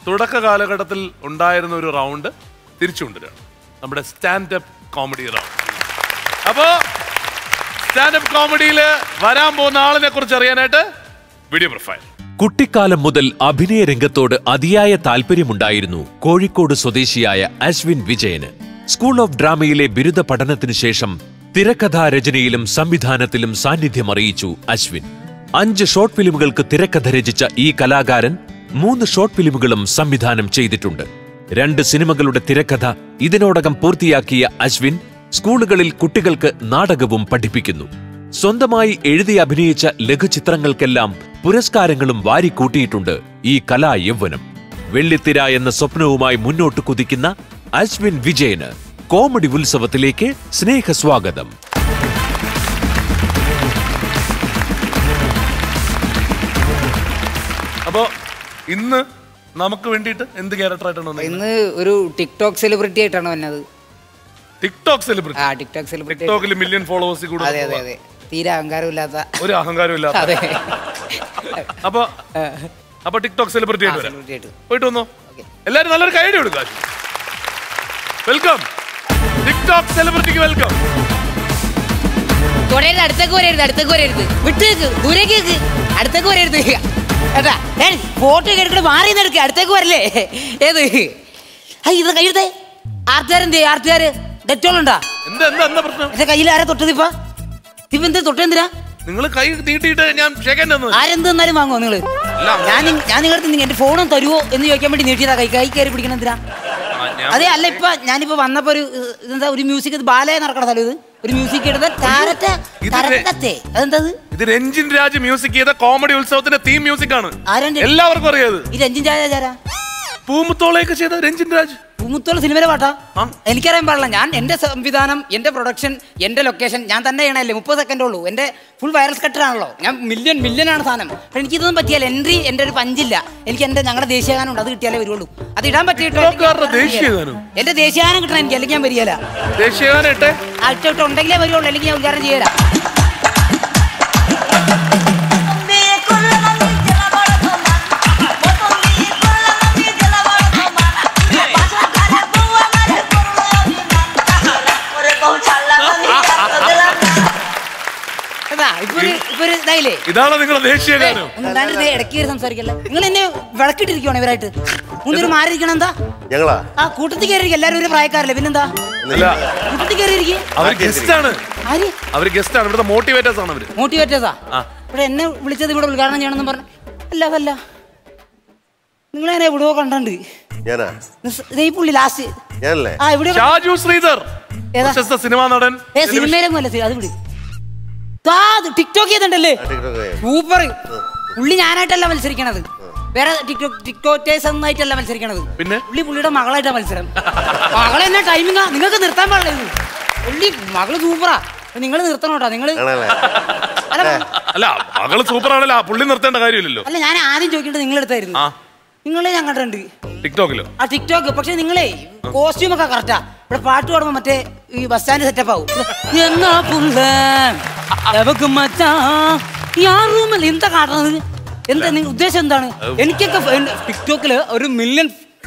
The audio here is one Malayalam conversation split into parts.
തുടക്ക കാലഘട്ടത്തിൽ ഉണ്ടായിരുന്ന ഒരു റൗണ്ട് തിരിച്ചു കൊണ്ടുവരികയാണ് നമ്മുടെ സ്റ്റാൻഡപ്പ് കോമഡി റൗണ്ട് അപ്പോ സ്റ്റാൻഡപ്പ് കോമഡിയിൽ വരാൻ പോകുന്ന ആളിനെ കുറിച്ച് അറിയാനായിട്ട് വീഡിയോ പ്രൊഫൈൽ കുട്ടിക്കാലം മുതൽ അഭിനയ രംഗത്തോട് അതിയായ താല്പര്യമുണ്ടായിരുന്നു കോഴിക്കോട് സ്വദേശിയായ അശ്വിൻ വിജയന് സ്കൂൾ ഓഫ് ഡ്രാമയിലെ ബിരുദ പഠനത്തിനു ശേഷം തിരക്കഥാ രചനയിലും സംവിധാനത്തിലും സാന്നിധ്യം അറിയിച്ചു അശ്വിൻ അഞ്ച് ഷോർട്ട് ഫിലിമുകൾക്ക് തിരക്കഥ രചിച്ച ഈ കലാകാരൻ മൂന്ന് ഷോർട്ട് ഫിലിമുകളും സംവിധാനം ചെയ്തിട്ടുണ്ട് രണ്ട് സിനിമകളുടെ തിരക്കഥ ഇതിനോടകം പൂർത്തിയാക്കിയ അശ്വിൻ സ്കൂളുകളിൽ കുട്ടികൾക്ക് നാടകവും പഠിപ്പിക്കുന്നു സ്വന്തമായി എഴുതി അഭിനയിച്ച ലഘുചിത്രങ്ങൾക്കെല്ലാം പുരസ്കാരങ്ങളും വാരിക്കൂട്ടിയിട്ടുണ്ട് ഈ കലായൗവനം വെള്ളിത്തിര എന്ന സ്വപ്നവുമായി മുന്നോട്ട് കുതിക്കുന്ന അശ്വിൻ വിജയന് കോമഡി ഉത്സവത്തിലേക്ക് സ്നേഹസ്വാഗതം അപ്പോ ഇന്ന് നമുക്ക് വേണ്ടിയിട്ട് എന്ത് ക്യാരക്ടറായിട്ടാണ് വന്നത് ഇന്ന് ഒരു ടിക്ടോക്ക് സെലിബ്രിറ്റി ആയിട്ടാണ് വന്നത് ടിക്ടോക്ക് സെലിബ്രിറ്റി ആ ടിക്ടോക്ക് സെലിബ്രിറ്റി ടിക്ടോക്കിൽ മില്യൺ ഫോളോവേഴ്സ് അതെ കൂടെ അതെ അതെ തീരെ അഹങ്കാരമില്ലാത്ത ഒരു അഹങ്കാരം ഇല്ലാത്ത അതെ അപ്പൊ അപ്പൊ ടിക്ടോക്ക് സെലിബ്രിറ്റി ആയിട്ട് വരാം സെലിബ്രിറ്റി ആയിട്ട് പോയിട്ട് വന്നോ എല്ലാരും നല്ലൊരു കൈഡി കൊടുക്കുക വെൽക്കം ടിക്ടോക്ക് സെലിബ്രിറ്റിക്ക് വെൽക്കം തുടരുത് അടുത്തേക്ക് വരരുത് അടുത്തേക്ക് വരരുത് വിട്ടേക്ക് ദൂരേക്ക് വെക്ക് അടുത്തേക്ക് വരരുത് കേട്ടാ ഞാൻ ഫോട്ടോ ഒക്കെ എടുക്കണ മാറി എടുക്കുക അടുത്തേക്ക് വരല്ലേ ഏത് ആ ഇത് കയ്യെടുത്തേ ആർട്ടുകാരെന്തേ ആർട്ടുകാര് ഡെറ്റോളുണ്ടാ എന്താ എന്താ എന്താ പ്രശ്നം എന്റെ കയ്യിൽ ആരാ തൊട്ടത് ഇപ്പൊ ഇപ്പൊ എന്താ തൊട്ടെന്തിനാ നിങ്ങൾ കൈ തീട്ടിയിട്ട് ഞാൻ ഷേക്കാൻ തന്നത് ആരെന്ത് തന്നാലും വാങ്ങുമോ നിങ്ങള് ഞാൻ നി- ഞാൻ നിങ്ങളുടെ എന്റെ ഫോണും തരുമോ എന്ന് ചോദിക്കാൻ വേണ്ടി നീട്ടിയതാ കൈ കൈ കയറി പിടിക്കണം എന്തിനാ അതെ അല്ല ഇപ്പൊ ഞാനിപ്പോ വന്നപ്പോ ഒരു ഏഹ്, ഇതെന്താ ഒരു മ്യൂസിക് ഇത് ബാലയെ നടക്കണ സ്ഥലം ഇത് ഒരു മ്യൂസിക് എടുത്ത താരറ്റ ഇത് തരത്തത്തെ അതെന്താ ഇത്? ഇത് രഞ്ജിൻ രാജ് മ്യൂസിക് ചെയ്ത കോമഡി ഉത്സവത്തിന്റെ തീം മ്യൂസിക് ആണ് ആരാണ്ട് എല്ലാവർക്കും അറിയാത് ഈ രഞ്ജിൻ ചാരാ പൂമുത്തോളയൊക്കെ ചെയ്ത രഞ്ജിൻ രാജ് പൂമുത്തോള സിനിമയിലെ പാട്ടാ എനിക്കറിയാൻ പാടില്ല ഞാൻ എന്റെ സംവിധാനം എന്റെ പ്രൊഡക്ഷൻ എന്റെ ലൊക്കേഷൻ ഞാൻ തന്നെ ചെയ്യണല്ലേ മുപ്പത് സെക്കൻഡേ ഉള്ളൂ എന്റെ ഫുൾ വൈറൽ കട്ടറാണല്ലോ ഞാൻ മില്യൺ മില്യൺ ആണ് സാധനം പക്ഷെ എനിക്കിതൊന്നും പറ്റിയാൽ എൻട്രി എന്റെ ഒരു പഞ്ചില്ല എനിക്ക് എന്റെ ഞങ്ങളുടെ ദേശീയഗാനം ഉണ്ട് അത് കിട്ടിയാലേ വരുള്ളൂ അത് ഇടാൻ പറ്റിയിട്ടോ ടിക്ടോക്കുകാരുടെ ദേശീയഗാനം? എന്റെ ദേശീയഗാനം കിട്ടണം എനിക്ക് അല്ലെങ്കിൽ ഞാൻ വരികയില്ല ദേശീയഗാനം ഇട്ടെ അറ്റോട്ട് ഉണ്ടെങ്കിലേ വരുള്ളൂ അല്ലെങ്കിൽ ഞാൻ ഉദ്ഘാടനം ചെയ്യല അതാ ഇപ്പൊ ഒരു ഇപ്പൊ ഒരു ഇതായില്ലേ ഇതാണ് നിങ്ങളുടെ ദേശീയഗാനം ഒന്നാണ്ട് ഇത് ഇടയ്ക്ക് കയറി സംസാരിക്കല്ല നിങ്ങൾ എന്നെ വിളക്കിട്ടിരിക്കുവാണ് ഇവരായിട്ട് മുന്നൊരു മാറിയിരിക്കണം എന്താ ഞങ്ങളാ ആ കൂട്ടത്തിൽ കയറി എല്ലാവരും ഒരു പ്രായക്കാരല്ലേ പിന്നെന്താ അല്ല കൂട്ടത്തിൽ കയറിയിരിക്കും അവർ ഗസ്റ്റ് ആണ് ആര് അവർ ഗസ്റ്റ് ആണ് ഇവിടുത്തെ മോട്ടിവേറ്റേഴ്സ് ആണ് അവര് മോട്ടിവേറ്റേഴ്സാ ആ. ഇവിടെ എന്നെ വിളിച്ചത് ഇവിടെ ഉദ്ഘാടനം ചെയ്യണമെന്ന് പറഞ്ഞു അല്ല അതല്ല നിങ്ങൾ എന്നെ എവിടെയോ കണ്ടുണ്ട് ഞാനാ ഈ പുള്ളി ലാസ്റ്റ് ഞാനല്ലേ ആ ഇവിടെ ഷാജു ശ്രീധർ ഏതാ? പ്രശസ്ത സിനിമാ നടൻ ഏ സിനിമയിലൊന്നും അല്ല അത് വിട് താ ടിക്ടോക്ക് ചെയ്തിട്ടുണ്ടല്ലേ ടിക്ടോക്ക് സൂപ്പർ പുള്ളി ഞാനായിട്ടല്ല മത്സരിക്കണത് വേറെ ടിക്ടോക്ക് ടിക്ടോക്കേഴ്സ് ഒന്നായിട്ടല്ല മത്സരിക്കണത് പിന്നെ? പുള്ളി പുള്ളിയുടെ മകളായിട്ടാ മത്സരം മകളെ എന്നാ ടൈമിങ്ങാ നിങ്ങൾക്ക് നിർത്താൻ പാടില്ല ഇത് പുള്ളി മകള് സൂപ്പറാ നിങ്ങൾ നിർത്തണം കേട്ടോ നിങ്ങള് ആണല്ലേ അല്ല അല്ല മകള് സൂപ്പർ ആണല്ലോ ആ പുള്ളി നിർത്തേണ്ട കാര്യമില്ലല്ലോ അല്ല ഞാൻ ആദ്യം ചോദിക്കേണ്ടത് നിങ്ങളെടുത്തായിരുന്നു ആ നിങ്ങളെ ഞാൻ കണ്ടിട്ടുണ്ട് ടിക്ടോക്കിലോ ആ ടിക്ടോക്ക് പക്ഷെ നിങ്ങളെ കോസ്റ്റ്യൂം ഒക്കെ കറക്റ്റാ ഇവിടെ പാട്ട് പാടുമ്പോ മറ്റേ ഈ ബസ് സ്റ്റാൻഡ് സെറ്റപ്പ് ആവും എന്നാ പുള്ള എവക്ക് മച്ചാ ഈ ആ റൂമിൽ എന്താ കാട്ടണത് എന്താ നിങ്ങൾ ഉദ്ദേശം എന്താണ് എനിക്കൊക്കെ ഫ- ടിക്ടോക്കില് ഒരു മില്യൺ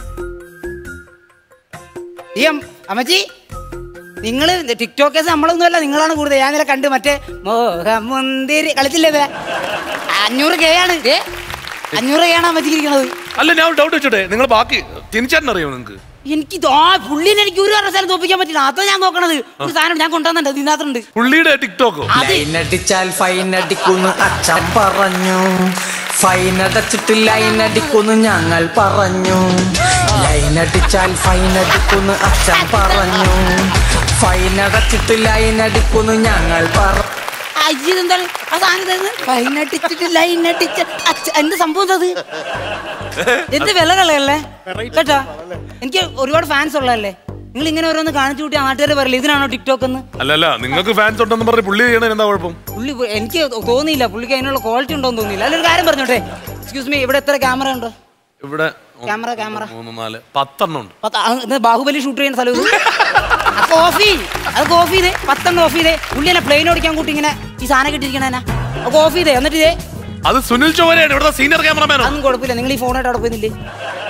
ഈ അം- അമ്മച്ചി നിങ്ങള് ടിക്ടോക്കേഴ്സ് നമ്മളൊന്നും അല്ല നിങ്ങളാണ് കൂടുതൽ ഞാൻ ഇന്നലെ കണ്ട് മറ്റേ മോഹമുന്തിരി കളിച്ചില്ലേ ഇത്? അഞ്ഞൂറ് കെ ആണ് ഏ അഞ്ഞൂറ് കെ ആണ് അമ്മച്ചിക്ക് ഇരിക്കണത് അല്ല ഞാൻ ഒരു ഡൗട്ട് വെച്ചോട്ടെ നിങ്ങൾ ബാക്കി തിരിച്ചേട്ടൻ അറിയോ നിങ്ങൾക്ക് എനിക്ക് ഇത് ആ പുള്ളിനെ എനിക്ക് ഒരു കാരണവശാലും തോപ്പിക്കാൻ പറ്റില്ല അതാ ഞാൻ നോക്കണത് ഒരു സാധനം ഞാൻ കൊണ്ടുവന്നുണ്ട് ഇതിനകത്തുണ്ട് പുള്ളിയുടെ ടിക്ടോക്കോ അത് ലൈൻ അടിച്ചാൽ ഫൈൻ അടിക്കുന്നു അച്ഛൻ പറഞ്ഞു ഫൈൻ അടച്ചിട്ട് ലൈൻ അടിക്കുന്നു ഞങ്ങൾ പറഞ്ഞു ലൈൻ അടിച്ചാൽ ഫൈൻ അടിക്കുന്നു അച്ഛൻ പറഞ്ഞു ഫൈൻ അടച്ചിട്ട് ലൈൻ അടിക്കുന്നു ഞങ്ങൾ പറഞ്ഞു ആ, ഇത് ഇതെന്താണ് ആ സാധനം ഇതായിരുന്നു. ലൈൻ അടിച്ചിട്ട് ലൈൻ അടിച്ച് അച്ഛ എന്ത് സംഭവം ഇത് അത് എന്ത് വില കളയല്ലേ കേട്ടാ എനിക്ക് ഒരുപാട് ഫാൻസ് ഉള്ളതല്ലേ നിങ്ങൾ ഇങ്ങനെ ഓരോന്ന് കാണിച്ചു കൂട്ടി നാട്ടുകാർ പറയില്ല ഇതിനാണോ ടിക്ടോക്ക് എന്ന് അല്ല അല്ല നിങ്ങൾക്ക് ഫാൻസ് ഉണ്ടെന്ന് പറഞ്ഞ് പുള്ളി ചെയ്യണതിന് എന്താ കുഴപ്പം പുള്ളി എനിക്ക് തോന്നിയില്ല പുള്ളിക്ക് അതിനുള്ള ക്വാളിറ്റി ഉണ്ടോന്ന് തോന്നിയില്ല അല്ലൊരു കാര്യം പറഞ്ഞോട്ടെ എക്സ്ക്യൂസ് മീ ഇവിടെ എത്ര ക്യാമറ ഉണ്ട് ഇവിടെ ക്യാമറ ക്യാമറ മൂന്ന് നാല് പത്തെണ്ണം ഉണ്ട് പത്ത് ആ, ഇത് ബാഹുബലി ഷൂട്ട് ചെയ്യുന്ന സ്ഥലം ഇത് അത് ഓഫ് ചെയ്യ് അത് ഓഫ് ചെയ്തേ പത്തെണ്ണം ഓഫ് ചെയ്തേ പുള്ളി എന്നെ പ്ലെയിൻ ഓടിക്കാൻ കൂട്ടി ഇങ്ങനെ ഈ സാധനം കിട്ടിയിരിക്കണ അത് ഓഫ് ചെയ്തേ എന്നിട്ട് ഇതേ അത് സുനിൽ ചോരയാണ് ഇവിടുത്തെ സീനിയർ ക്യാമറമാനാണ് അതൊന്നും കുഴപ്പമില്ല നിങ്ങൾ ഈ ഫോണായിട്ട് അവിടെ പോയിരുന്നില്ലേ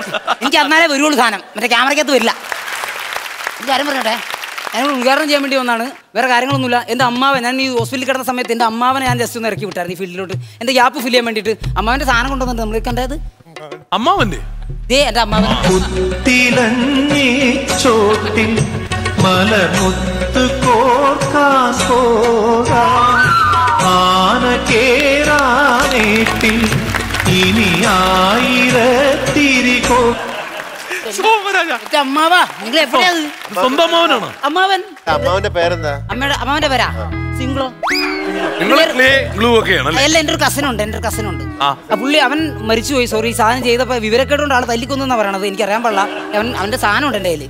എനിക്ക് അന്നാലേ വരുള്ളൂ സാധനം മറ്റേ ക്യാമറയ്ക്കകത്ത് വരില്ല ഒരു കാര്യം പറഞ്ഞോട്ടെ ഞങ്ങൾ ഉദ്ഘാടനം ചെയ്യാൻ വേണ്ടി വന്നാണ് വേറെ കാര്യങ്ങളൊന്നുമില്ല എൻ്റെ അമ്മാവൻ ഞാൻ ഈ ഹോസ്പിറ്റലിൽ കിടന്ന സമയത്ത് എൻ്റെ അമ്മാവനെ ഞാൻ ജസ്റ്റ് ഒന്ന് ഇറക്കി വിട്ടായിരുന്നു ഈ ഫീൽഡിലോട്ട് എൻ്റെ ഗ്യാപ്പ് ഫില്ല് ചെയ്യാൻ വേണ്ടിയിട്ട് അമ്മാവൻ്റെ സാധനം കൊണ്ടുവന്നിട്ട് നമ്മൾ കണ്ടത് അമ്മാവന്റെ ദേ എൻ്റെ അമ്മാവൻ തിളങ്ങി ചോട്ടിൽ മലമുത്ത് കോർക്കാൻ പോകാം ആന കേറാനേട്ടിൽ ഇനി ആയിരത്തിരികോ സോമരാജ എൻ്റെ അമ്മാവാ നിങ്ങൾ എവിടെയാത് സ്വന്തം അമ്മാവനാണ് അമ്മാവൻ അമ്മാവന്റെ പേരെന്താ അമ്മയുടെ അമ്മാവൻ്റെ പേരാ സിംഗ്ലോ നിങ്ങൾ ക്ലേ ഗ്ലൂ ഒക്കെ ആണല്ലേ അല്ല എൻ്റെ ഒരു കസിൻ ഉണ്ട് എൻ്റെ ഒരു കസിൻ ഉണ്ട് ആ. ആ പുള്ളി അവൻ മരിച്ചുപോയി സോറി സാധനം ചെയ്തപ്പോ വിവരക്കേടുകൊണ്ട് ആൾ തല്ലിക്കൊന്നാ പറയണത് എനിക്ക് അറിയാൻ പാടില്ല അവൻ അവന്റെ സാധനം ഉണ്ട് എൻ്റെ കയ്യിൽ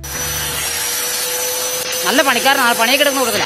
നല്ല പണിക്കാരനാണ് പണിയൊക്കെ എടുക്കുന്ന കൊടുക്കില്ല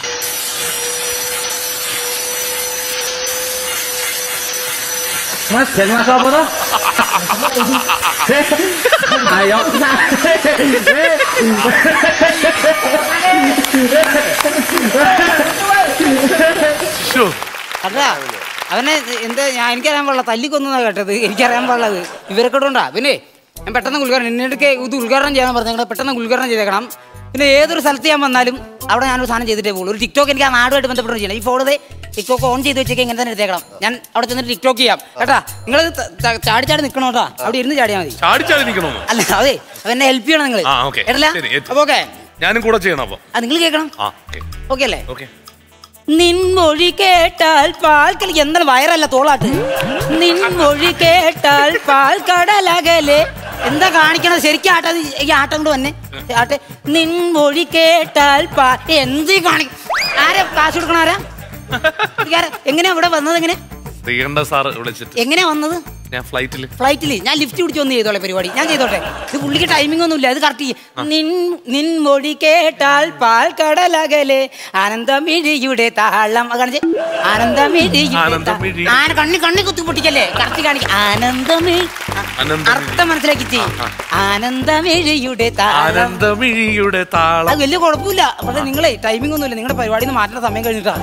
ശ്ശോ. അതാ അവനെ എന്താ ഞാൻ എനിക്കറിയാൻ പാടില്ല തല്ലിക്കൊന്നാ കേട്ടത് എനിക്കറിയാൻ പാടില്ലത് വിവരക്കേടുണ്ടാ പിന്നെ ഞാൻ പെട്ടെന്ന് ഉദ്ഘാടനം എന്നോടൊക്കെ ഇത് ഉദ്ഘാടനം ചെയ്യാൻ പറഞ്ഞു നിങ്ങൾ പെട്ടെന്ന് ഉദ്ഘാടനം ചെയ്തേക്കണം പിന്നെ ഏതൊരു സ്ഥലത്ത് ഞാൻ വന്നാലും അവിടെ ഞാനൊരു സാധനം ചെയ്തിട്ടേ പോകുള്ളൂ ഒരു ടിക്ടോക്ക് എനിക്ക് ആ നാടുമായിട്ട് ബന്ധപ്പെട്ട് ചെയ്യണം ഈ ഫോണിൽ ടിക്ടോക്ക് ഓൺ ചെയ്ത് വെച്ചേക്ക് ഇങ്ങനെ തന്നെ എടുത്തേക്കണം ഞാൻ അവിടെ ചെന്നിട്ട് ടിക്ടോക്ക് ചെയ്യാം കേട്ടാ നിങ്ങൾ ചാടി ചാടി നിൽക്കണം കേട്ടോ അവിടെ ഇരുന്ന് ചാടിയാൽ മതി ചാടിച്ചാടി നിൽക്കണോന്ന് അല്ല അതെ എന്നെ ഹെൽപ്പ് ചെയ്യണം നിങ്ങൾ ആ, okay. കേട്ടില്ല ശരി, ഏറ്റു. അപ്പൊ ഓക്കെ ഞാനും കൂടെ ചെയ്യണം അപ്പൊ ആ നിങ്ങൾ കേൾക്കണം ആ ഓക്കെ ഓക്കെ അല്ലേ ഓക്കെ നിൻമൊഴി കേട്ടാൽ പാൽക്കൽ എന്താണ് വയറല്ല തോളാട്ട് നിൻമൊഴി കേട്ടാൽ പാൽ കടലകലെ എന്താ കാണിക്കണത് ശരിക്കും ആട്ട ഈ ആട്ടം കൊണ്ട് വന്നെ ആട്ടെ നിൻമൊഴി കേട്ടാൽ പാ എന്ത് കാണി ആരാ കാശ് കൊടുക്കണ ആരാ ഇതാരാ? എങ്ങനെയാ ഇവിടെ വന്നത് എങ്ങനെ ശ്രീകണ്ഠ സാർ വിളിച്ചിട്ട് എങ്ങനെയാ വന്നത് ഞാൻ ഫ്ലൈറ്റിൽ ഫ്ലൈറ്റിൽ ഞാൻ ലിഫ്റ്റ് പിടിച്ച് ഒന്ന് ചെയ്തോളെ പരിപാടി ഞാൻ ചെയ്തോട്ടെ ഇത് പുള്ളിക്ക് ടൈമിംഗ് ഒന്നുമില്ല അത് കറക്റ്റ് നിൻ നിൻ മൊഴി കേട്ടാൽ പാൽ കടലകലെ ആനന്ദമിഴിയുടെ താളം അത് കാണിച്ചേ ആനന്ദമിഴിയുടെ ആനന്ദമിഴി. താ- ആന കണ്ണി കണ്ണി കുത്തി പൊട്ടിക്കല്ലേ കറക്റ്റ് കാണിക്ക ആനന്ദമി ആനന്ദമിഴി. അർത്ഥം മനസ്സിലാക്കി ചെയ്യ്. ആനന്ദമിഴിയുടെ താളം ആനന്ദമിഴിയുടെ അത് താളം വലിയ കുഴപ്പമില്ല പക്ഷെ നിങ്ങളെ ടൈമിംഗ് ഒന്നുമില്ല നിങ്ങളുടെ പരിപാടി നിന്ന് മാറ്റുന്ന സമയം കഴിഞ്ഞിട്ടാ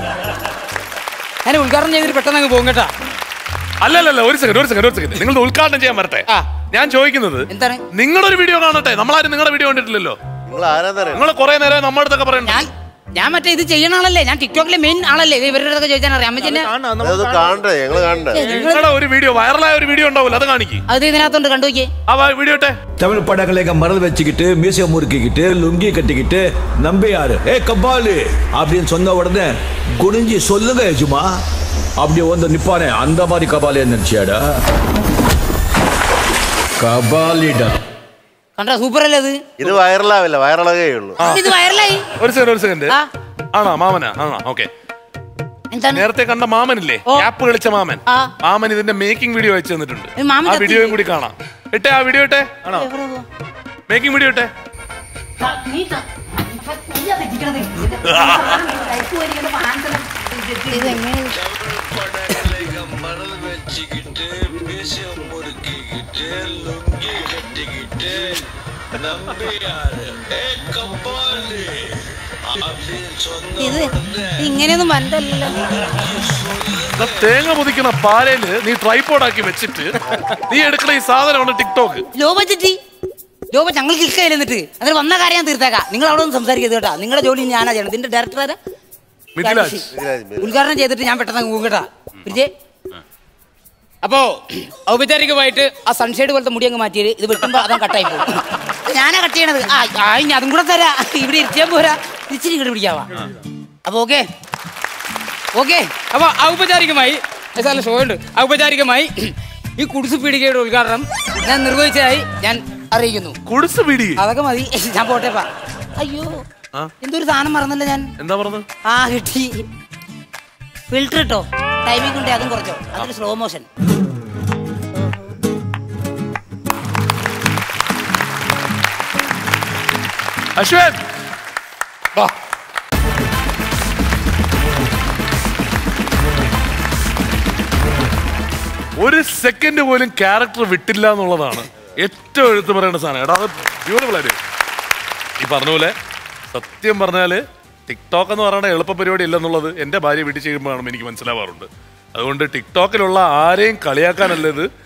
ഞാൻ ഉദ്ഘാടനം ചെയ്തിട്ട് പെട്ടെന്ന് അങ്ങ് പോകും കേട്ടാ അല്ലല്ല ഒരു സെക്കൻഡ് ഒരു സെക്കൻഡ് ഒരു സെക്കൻഡ് നിങ്ങളുടെ ഉദ്ഘാടനം ചെയ്യാൻ വരട്ടെ ആ. ഞാൻ ചോദിക്കുന്നത് എന്താണ് നിങ്ങളുടെ ഒരു വീഡിയോ കാണട്ടെ നമ്മളാരും നിങ്ങളുടെ വീഡിയോ കണ്ടിട്ടില്ലല്ലോ നിങ്ങൾ ആരാന്നറിയാം നിങ്ങൾ കുറെ നേരം നമ്മുടെ അടുത്തൊക്കെ പറയണ്ട ഞാൻ ഞാൻ മറ്റേ ഇത് ചെയ്യണ ആളല്ലേ ഞാൻ ടിക്ടോക്കിലെ മെയിൻ ആളല്ലേ ഇത് ഇവരുടെ അടുത്തൊക്കെ ചോദിച്ചാൽ അറിയാം അമ്മച്ചെന്നെ അതൊന്ന് കാണണ്ടേ ഞങ്ങള് കാണണ്ടേ നിങ്ങളുടെ ഒരു വീഡിയോ വൈറലായ ഒരു വീഡിയോ ഉണ്ടാവില്ല അത് കാണിക്ക് അത് ഇതിനകത്തോണ്ട് കണ്ടു നോക്കിയേ ആ വീഡിയോ ഇട്ടെ தமிழ் படங்களை மறந்து வச்சுக்கிட்டு மீசை முறுக்கிக்கிட்டு லுங்கி கட்டிக்கிட்டு நம்பியாரு ஏ கபாலு அப்படின்னு சொன்ன உடனே குனிஞ்சி சொல்லுங்க யஜுமா அப்படி வந்து நிப்பானே அந்த மாதிரி கபாலி நினைச்சியாடா கபாலிடா കണ്ടോ സൂപ്പർ അല്ലേ അത് ഇത് വൈറലാവില്ല വൈറലാകേ ഉള്ളൂ ഇത് വൈറലായി ഒരു സെക്കൻഡ് ഒരു സെക്കൻഡ് ആ. ആണോ മാമനാ ആണോ ഓക്കെ എന്താണ് നേരത്തെ കണ്ട മാമനില്ലേ ഓ. ക്യാപ്പ് കളിച്ച മാമൻ ആ. മാമൻ ഇതിന്റെ മേക്കിംഗ് വീഡിയോ അയച്ചു തന്നിട്ടുണ്ട് ഇത് മാമൻ ആ ചത്തില്ലേ? വീഡിയോയും കൂടി കാണാം ഇട്ടെ ആ വീഡിയോ ഇട്ടെ ആണോ എവിടെ പോ? മേക്കിംഗ് വീഡിയോ ഇട്ടെ ഇത് എങ്ങനെ ഇത് ഇങ്ങനെയൊന്നും വന്നല്ലോ ദാ തേങ്ങ പൊതിക്കണ പാലയില് നീ ട്രൈപോഡ് ആക്കി വെച്ചിട്ട് നീ എടുക്കണ ഈ സാധനമാണ് TikTok low budget low budget ഞങ്ങൾ ക്ലിക്ക് എന്നിട്ട് അതിന് വന്ന കാര്യം ഞാൻ തീർത്തേക്കാം നിങ്ങൾ അവിടെ ഒന്ന് സംസാരിക്കരുത് കേട്ടോ നിങ്ങളുടെ ജോലി ഞാനാ ചെയ്യണം ഇതിന്റെ ഡയറക്ടർ ആരാ മിഥിലാജ് ഉദ്ഘാടനം ചെയ്തിട്ട് ഞാൻ പെട്ടെന്ന് അങ്ങ് പോകും കേട്ടാ പിരിച്ചേ അപ്പോ ഔപചാരികമായിട്ട് ആ സൺഷെയ്ഡ് പോലത്തെ മുടി അങ്ങ് മാറ്റിയത് ഇത് വെട്ടുമ്പോ അതം കട്ടായി പോകും ഞാനാ കട്ട് ചെയ്യണത് ആ ആ, ഇനി അതും കൂടെ തരാ ഇവിടെ ഇരിക്കാൻ പോരാ ഇച്ചിരി ഇങ്ങോട്ട് പിടിക്കാവാ അപ്പൊ ഓക്കെ ഓക്കെ അപ്പൊ ഔപചാരികമായി നല്ല ഷോ ഉണ്ട് ഔപചാരികമായി ഈ കുടിസ് പീടികയുടെ ഉദ്ഘാടനം ഞാൻ നിർവഹിച്ചതായി ഞാൻ അറിയിക്കുന്നു കുടിസ് പിടി അതൊക്കെ മതി ഞാൻ പോട്ടെപ്പാ അയ്യോ ആ? എന്തൊരു സാധനം മറന്നല്ലോ ഞാൻ എന്താ പറഞ്ഞത് ആ കിട്ടി ഫിൽറ്റർ ഇട്ടോ ടൈമിംഗ് ഉണ്ട് അതും കുറച്ചോ അതൊരു സ്ലോ മോഷൻ അശ്വൻ വാ ഒരു സെക്കൻഡ് പോലും ക്യാരക്ടർ വിട്ടില്ല എന്നുള്ളതാണ് ഏറ്റവും എഴുത്ത് പറയേണ്ട സാധനം എടാ അത് ബ്യൂട്ടിഫുൾ ആയിട്ട് ഈ പറഞ്ഞ പോലെ സത്യം പറഞ്ഞാൽ ടിക്ടോക്ക് എന്ന് പറയുന്ന എളുപ്പ പരിപാടി ഇല്ലെന്നുള്ളത് എൻ്റെ ഭാര്യ വീട്ടിൽ ചെയ്യുമ്പോഴാണ് എനിക്ക് മനസ്സിലാവാറുണ്ട് അതുകൊണ്ട് ടിക്ടോക്കിലുള്ള ആരെയും കളിയാക്കാനല്ല ഇത്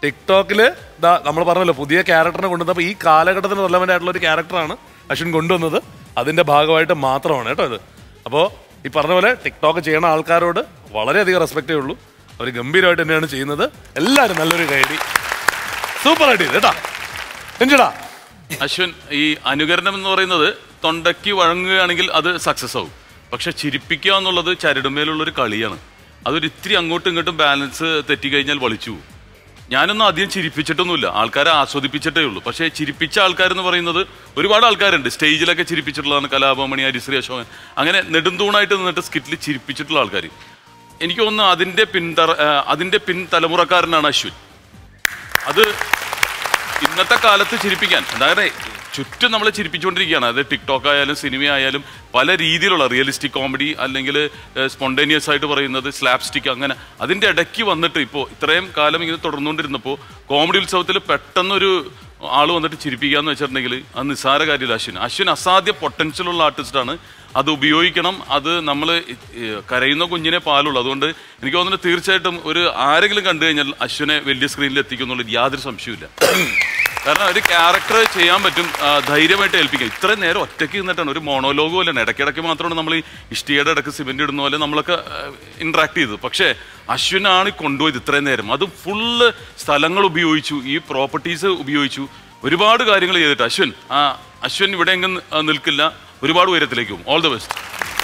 ടിക്ടോക്കില് ദാ നമ്മൾ പറഞ്ഞല്ലോ പുതിയ ക്യാരക്ടറിനെ കൊണ്ടുവന്നപ്പോൾ ഈ കാലഘട്ടത്തിന് റെലവൻ്റ് ആയിട്ടുള്ള ഒരു ക്യാരക്ടറാണ് അശ്വിൻ കൊണ്ടുവന്നത് അതിന്റെ ഭാഗമായിട്ട് മാത്രമാണ് കേട്ടോ ഇത് അപ്പോൾ ഈ പറഞ്ഞ പോലെ ടിക്ടോക്ക് ചെയ്യണ ആൾക്കാരോട് വളരെയധികം റെസ്പെക്റ്റേ ഉള്ളൂ അവർ ഗംഭീരമായിട്ട് തന്നെയാണ് ചെയ്യുന്നത് എല്ലാവരും നല്ലൊരു കൈഡി സൂപ്പർ ആയിട്ട് ചെയ്ത് കേട്ടാ എഞ്ചിടാ അശ്വൻ ഈ അനുകരണം എന്ന് പറയുന്നത് തൊണ്ടയ്ക്ക് വഴങ്ങുകയാണെങ്കിൽ അത് സക്സസ് ആവും പക്ഷെ ചിരിപ്പിക്കുക എന്നുള്ളത് ചരടുമേലുള്ള ഒരു കളിയാണ് അതൊരു ഇത്തിരി അങ്ങോട്ടും ഇങ്ങോട്ടും ബാലൻസ് തെറ്റിക്കഴിഞ്ഞാൽ വളിച്ചു പോകും. ഞാനൊന്നും അധികം ചിരിപ്പിച്ചിട്ടൊന്നുമില്ല ആൾക്കാരെ ആസ്വദിപ്പിച്ചിട്ടേ ഉള്ളൂ പക്ഷേ ചിരിപ്പിച്ച ആൾക്കാരെന്ന് പറയുന്നത് ഒരുപാട് ആൾക്കാരുണ്ട് സ്റ്റേജിലൊക്കെ ചിരിപ്പിച്ചിട്ടുള്ളതാണ് കലാഭമണി ഹരിശ്രീ അശോകൻ അങ്ങനെ നെടുന്തൂണായിട്ട് നിന്നിട്ട് സ്കിറ്റിൽ ചിരിപ്പിച്ചിട്ടുള്ള ആൾക്കാർ എനിക്ക് തോന്നുന്നു അതിൻ്റെ പിൻതറ ആ, അതിൻ്റെ പിൻ തലമുറക്കാരനാണ് അശ്വിൻ അത് ഇന്നത്തെ കാലത്ത് ചിരിപ്പിക്കാൻ അതായത് ചുറ്റും നമ്മളെ ചിരിപ്പിച്ചുകൊണ്ടിരിക്കുകയാണ് അത് ടിക്ടോക്ക് ആയാലും സിനിമ ആയാലും പല രീതിയിലുള്ള റിയലിസ്റ്റിക് കോമഡി അല്ലെങ്കിൽ സ്പോണ്ടേനിയസ് ആയിട്ട് പറയുന്നത് സ്ലാബ് സ്റ്റിക്ക് അങ്ങനെ അതിൻ്റെ ഇടയ്ക്ക് വന്നിട്ട് ഇപ്പോൾ ഇത്രയും കാലം ഇങ്ങനെ തുടർന്നുകൊണ്ടിരുന്നപ്പോൾ കോമഡി ഉത്സവത്തിൽ പെട്ടെന്നൊരു ആൾ വന്നിട്ട് ചിരിപ്പിക്കുക എന്ന് വെച്ചിട്ടുണ്ടെങ്കിൽ അത് നിസ്സാര കാര്യമില്ല അശ്വിൻ അശ്വിൻ അസാധ്യ പൊട്ടൻഷ്യൽ ഉള്ള ആർട്ടിസ്റ്റാണ് അത് ഉപയോഗിക്കണം അത് നമ്മൾ കരയുന്ന കുഞ്ഞിനെ പാലുള്ളൂ അതുകൊണ്ട് എനിക്ക് തോന്നുന്നു തീർച്ചയായിട്ടും ഒരു ആരെങ്കിലും കണ്ടു കഴിഞ്ഞാൽ അശ്വിനെ വലിയ സ്ക്രീനിൽ എത്തിക്കും എന്നുള്ളത് യാതൊരു സംശയമില്ല കാരണം ഒരു ക്യാരക്ടർ ചെയ്യാൻ പറ്റും ആ, ധൈര്യമായിട്ട് ഏൽപ്പിക്കാം ഇത്രയും നേരം ഒറ്റയ്ക്ക് നിന്നിട്ടാണ് ഒരു മോണോലോഗ് പോലെയാണ് ഇടയ്ക്കിടയ്ക്ക് മാത്രമാണ് നമ്മൾ ഈ ഇഷ്ടികയുടെ ഇടയ്ക്ക് സിമെന്റ് ഇടുന്ന പോലെ നമ്മളൊക്കെ ഇന്ററാക്ട് ചെയ്തത് പക്ഷേ അശ്വിനാണ് ഈ കൊണ്ടുപോയത് ഇത്രയും നേരം അത് ഫുള്ള് സ്ഥലങ്ങൾ ഉപയോഗിച്ചു ഈ പ്രോപ്പർട്ടീസ് ഉപയോഗിച്ചു ഒരുപാട് കാര്യങ്ങൾ ചെയ്തിട്ട് അശ്വിൻ ആ അശ്വിൻ ഇവിടെ എങ്ങും ആ, നിൽക്കില്ല ഒരുപാട് ഉയരത്തിലേക്ക് പോകും ഓൾ ദ ബെസ്റ്റ്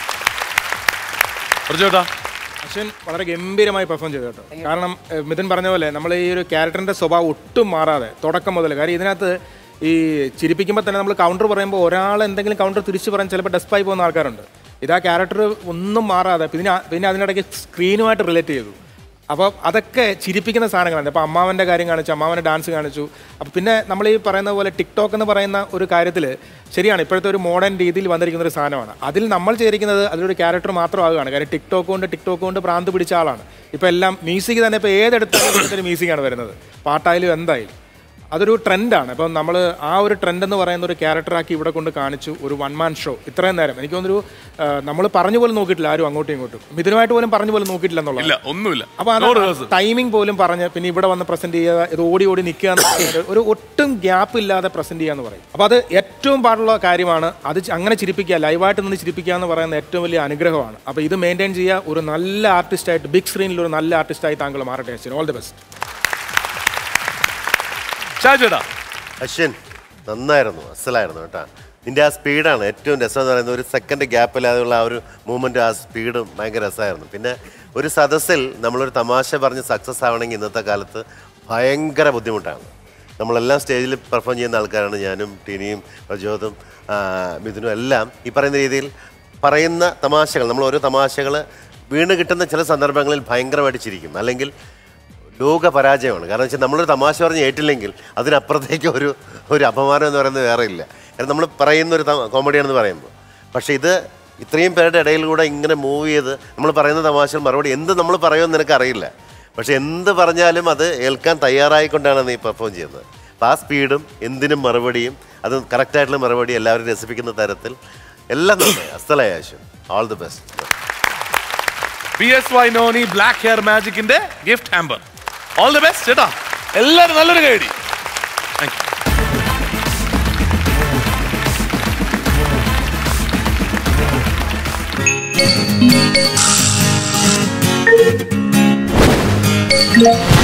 പറഞ്ഞോട്ടാ അശ്വിൻ വളരെ ഗംഭീരമായി പെർഫോം ചെയ്തു കേട്ടോ കാരണം ഏഹ്, മിഥുൻ പറഞ്ഞ പോലെ നമ്മൾ ഈ ഒരു ക്യാരക്ടറിന്റെ സ്വഭാവം ഒട്ടും മാറാതെ തുടക്കം മുതൽ കാര്യം ഇതിനകത്ത് ഈ ചിരിപ്പിക്കുമ്പോൾ തന്നെ നമ്മൾ കൗണ്ടർ പറയുമ്പോൾ ഒരാൾ എന്തെങ്കിലും കൗണ്ടർ തിരിച്ച് പറയാൻ ചിലപ്പോൾ ഡെസ്പായി പോകുന്ന ആൾക്കാരുണ്ട് ഇത് ആ ക്യാരക്ടർ ഒന്നും മാറാതെ പിന്നെ ആ- പിന്നെ അതിനിടയ്ക്ക് സ്ക്രീനുമായിട്ട് റിലേറ്റ് ചെയ്തു അപ്പോൾ അതൊക്കെ ചിരിപ്പിക്കുന്ന സാധനങ്ങളാണ് അപ്പോൾ അമ്മാവൻ്റെ കാര്യം കാണിച്ചു അമ്മാവൻ്റെ ഡാൻസ് കാണിച്ചു അപ്പോൾ പിന്നെ നമ്മൾ ഈ പറയുന്ന പോലെ ടിക്ടോക്ക് എന്ന് പറയുന്ന ഒരു കാര്യത്തിൽ ശരിയാണ് ഇപ്പോഴത്തെ ഒരു മോഡേൺ രീതിയിൽ വന്നിരിക്കുന്ന ഒരു സാധനമാണ് അതിൽ നമ്മൾ ചേരിക്കുന്നത് അതിലൊരു ക്യാരക്ടർ മാത്രമാകുകയാണ് കാര്യം ടിക്ടോക്ക് കൊണ്ട് ടിക്ടോക്ക് കൊണ്ട് ഭ്രാന്ത് പിടിച്ച ആളാണ് ഇപ്പോൾ എല്ലാം മ്യൂസിക് തന്നെ ഇപ്പോൾ ഏതെടുത്താലും ഒരു മ്യൂസിക്കാണ് വരുന്നത് പാട്ടായാലും എന്തായാലും അതൊരു ട്രെൻഡാണ് അപ്പം നമ്മൾ ആ ഒരു ട്രെൻഡ് എന്ന് പറയുന്ന ഒരു ക്യാരക്ടറാക്കി ഇവിടെ കൊണ്ട് കാണിച്ചു ഒരു വൺ മാൻ ഷോ ഇത്രയും നേരം എനിക്ക് തോന്നുന്നു നമ്മൾ പറഞ്ഞു പോലും നോക്കിയിട്ടില്ല ആരും അങ്ങോട്ടും ഇങ്ങോട്ടും മിഥുനമായിട്ട് പോലും പറഞ്ഞു പോലും നോക്കിയിട്ടില്ല ഇല്ല എന്നുള്ളത് ഒന്നുമില്ല അപ്പൊ No rehearsal. ടൈമിംഗ് പോലും പറഞ്ഞ് പിന്നെ ഇവിടെ വന്ന് പ്രസന്റ് ചെയ്യുക ഇത് ഓടി ഓടി നിൽക്കുക എന്ന് പറയുന്നത് ഒരു ഒട്ടും ഗ്യാപ്പ് ഇല്ലാതെ പ്രസന്റ് ചെയ്യുക എന്ന് പറയും അപ്പൊ അത് ഏറ്റവും പാടുള്ള കാര്യമാണ് അത് ച- അങ്ങനെ ചിരിപ്പിക്കുക ലൈവായിട്ട് നിന്ന് ചിരിപ്പിക്കുക എന്ന് പറയുന്ന ഏറ്റവും വലിയ അനുഗ്രഹമാണ് അപ്പൊ ഇത് മെയിൻറ്റെയിൻ ചെയ്യുക ഒരു നല്ല ആർട്ടിസ്റ്റായിട്ട് ബിഗ് സ്ക്രീനിൽ ഒരു നല്ല ആർട്ടിസ്റ്റായി താങ്കൾ മാറട്ടെ ഓൾ ദി ബെസ്റ്റ് ഷാജേട്ടാ അശ്വിൻ നന്നായിരുന്നു അസലായിരുന്നു കേട്ടാ നിന്റെ ആ സ്പീഡാണ് ഏറ്റവും രസം എന്ന് പറയുന്നത് ഒരു സെക്കൻഡ് ഗ്യാപ്പില്ലാതെയുള്ള ആ ഒരു മൂവ്മെന്റ് ആ സ്പീഡും ഭയങ്കര രസമായിരുന്നു പിന്നെ ഒരു സദസ്സിൽ നമ്മളൊരു തമാശ പറഞ്ഞ് സക്സസ് ആവണമെങ്കിൽ ഇന്നത്തെ കാലത്ത് ഭയങ്കര ബുദ്ധിമുട്ടാണ് നമ്മളെല്ലാം സ്റ്റേജിൽ പെർഫോം ചെയ്യുന്ന ആൾക്കാരാണ് ഞാനും ടീനിയും പ്രജോദും ആ, മിഥുനും എല്ലാം ഈ പറയുന്ന രീതിയിൽ പറയുന്ന തമാശകൾ നമ്മൾ ഓരോ തമാശകൾ വീണ് കിട്ടുന്ന ചില സന്ദർഭങ്ങളിൽ ഭയങ്കരമായിട്ട് ചിരിക്കും അല്ലെങ്കിൽ ലോക പരാജയമാണ് കാരണം വെച്ചാൽ നമ്മളൊരു തമാശ പറഞ്ഞ് ഏറ്റില്ലെങ്കിൽ അതിനപ്പുറത്തേക്ക് ഒരു ഒരു അപമാനം എന്ന് പറയുന്നത് വേറെ ഇല്ല കാരണം നമ്മൾ പറയുന്ന ഒരു കോമഡിയാണെന്ന് പറയുമ്പോൾ പക്ഷേ ഇത് ഇത്രയും പേരുടെ ഇടയിൽ കൂടെ ഇങ്ങനെ മൂവ് ചെയ്ത് നമ്മൾ പറയുന്ന തമാശകൾ മറുപടി എന്ത് നമ്മൾ പറയുമെന്ന് നിനക്ക് അറിയില്ല പക്ഷെ എന്ത് പറഞ്ഞാലും അത് ഏൽക്കാൻ തയ്യാറായിക്കൊണ്ടാണ് നീ പെർഫോം ചെയ്യുന്നത് അപ്പോൾ ആ സ്പീഡും എന്തിനും മറുപടിയും അത് കറക്റ്റായിട്ടുള്ള മറുപടി എല്ലാവരും രസിപ്പിക്കുന്ന തരത്തിൽ എല്ലാം നന്നായി അസ്തലായ ആശം all the best P S Y noni black hair മാജിക്കിന്റെ gift hamper all the best ചേട്ടാ എല്ലാവരും നല്ലൊരു കൈഡി താങ്ക് യു Thank you.